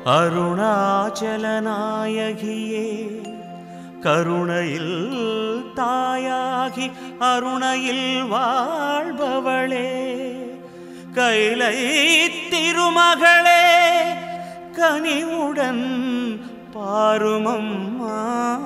அருணாச்சலநாயகியே கருணையில் தாயாகி அருணையில் வாழ்பவளே கைலை திருமகளே கனிவுடன் பாருமம்மா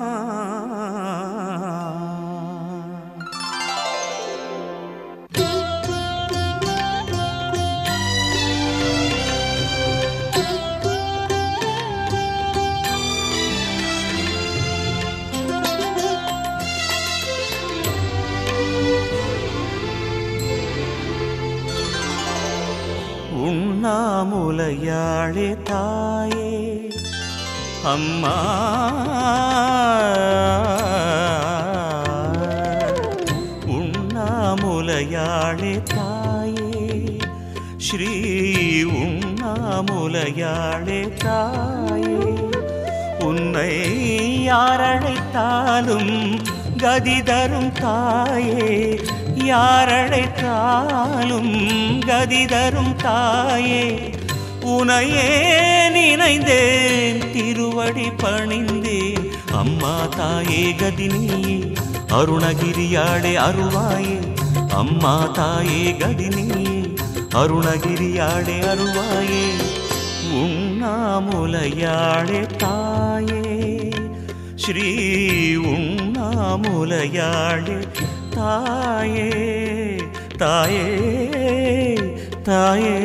உண்ணாமுலையாளே தாயே அம்மா உண்ணாமுலையாளே தாயே ஸ்ரீ உண்ணாமுலையாளே தாயே உன்னை யாரழைத்தாலும் கதி தரும் தாயே யாரழைத்தாலும் கதி தரும் தாயே உனையே நினைந்தேன் திருவடி பணிந்தேன் அம்மா தாயே கதினியே அருணகிரியாளே அருள்வாயே அம்மா தாயே கதினியே அருணகிரியாளே அருள்வாயே உண்ணாமுலையாளே தாயே ஸ்ரீ உண்ணாமுலையாளே தாயே தாயே தாயே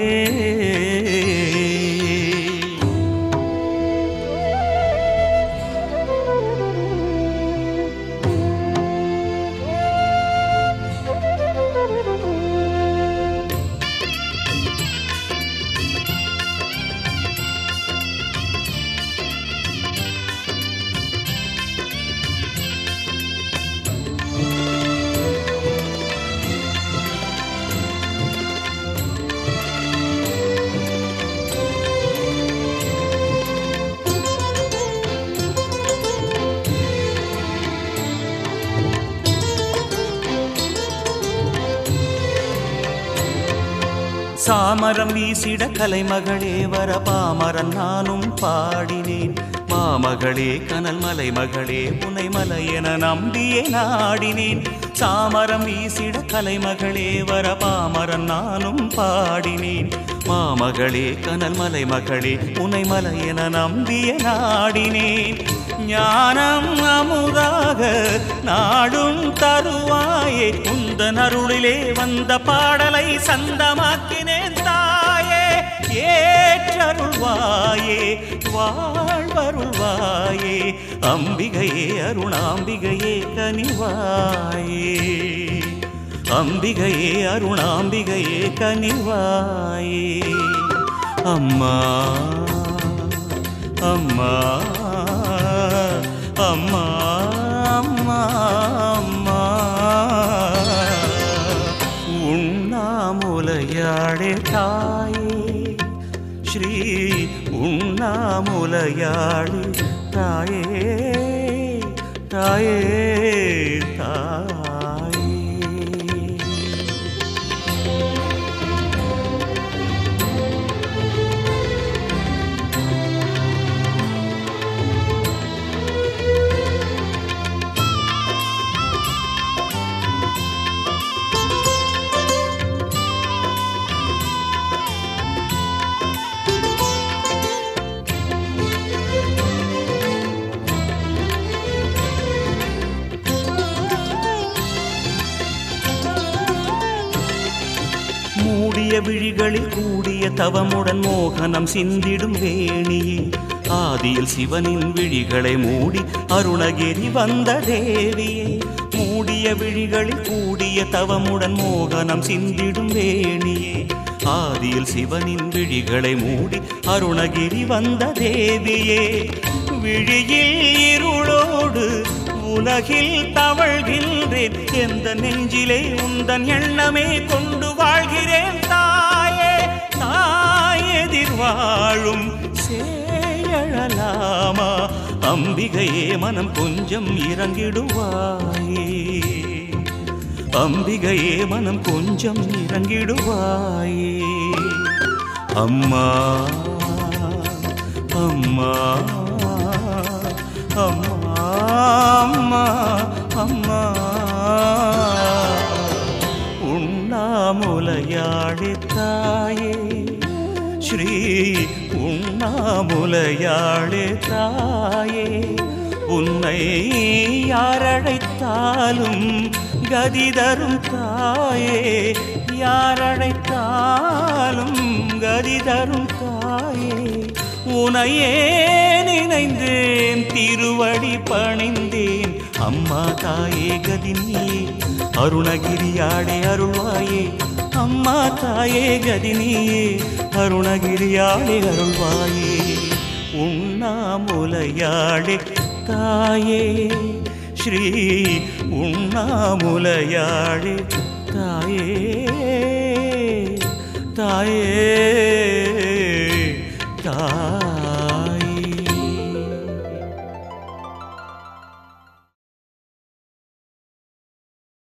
சாமரம் வீசிட கலைமகளே வர பாமரன் நானும் பாடினேன் மாமகளே கனல் மலை மகளே புனை மலை என நம்பியே நாடினேன் சாமரம் வீசிட கலைமகளே வர பாமரன் நானும் பாடினேன் மாமகளே கனல் மலை மகளே புனை மலை என நம்பிய நாடினேன் ஞானம் அமுதாக நாடும் தருவாயே உந்தன் அருளிலே வந்த பாடலை சந்தமாக்கினேன் தாயே ஏற்றருள்வாயே வாழ்வருள்வாயே அம்பிகையே அருணாம்பிகையே கனிவாயே அம்பிகையே அருணாம்பிகையே கனிவாயே அம்மா அம்மா அம்மா அம்மா அம்மா உண்ணாமுலையாளே தாயே ஸ்ரீ உண்ணாமுலையாளே தாயே தாயே தாயே மூடிய விழிகளில் கூடிய தவமுடன் மோகனம் சிந்திடும் வேணியே ஆதியில் சிவனின் விழிகளை மூடி அருணகிரி வந்த தேவியே மூடிய விழிகளில் கூடிய தவமுடன் மோகனம் சிந்திடும் வேணியே ஆதியில் சிவனின் விழிகளை மூடி அருணகிரி வந்த தேவியே விழியில் இருளோடு உலகில் தவழ்கின்றேன் எந்த நெஞ்சிலே உந்தன் எண்ணமே கொண்டு வாழ்கிறேன் தாயே தாயெதிர் வாழும் சேயழலாமா அம்பிகையே மனம் கொஞ்சம் இறங்கிடுவாயே அம்பிகையே மனம் கொஞ்சம் இறங்கிடுவாயே அம்மா அம்மா அம்மா அம்மா அம்மா உண்ணாமுலையாடி தாயே ஸ்ரீ உண்ணாமுலையாடி தாயே உன்னை யாரழைத்தாலும் கதி தரும் தாயே யாரழைத்தாலும் கதி தரும் தாயே உனையே நினைந்தேன் திருவடி பணிந்தேன் அம்மா தாயே கதினியே அருணகிரியாடே அருள்வாயே அம்மா தாயே கதினியே அருணகிரியாடே அருள்வாயே உண்ணாமுலையாடே தாயே ஸ்ரீ உண்ணாமுலையாடே தாயே தாயே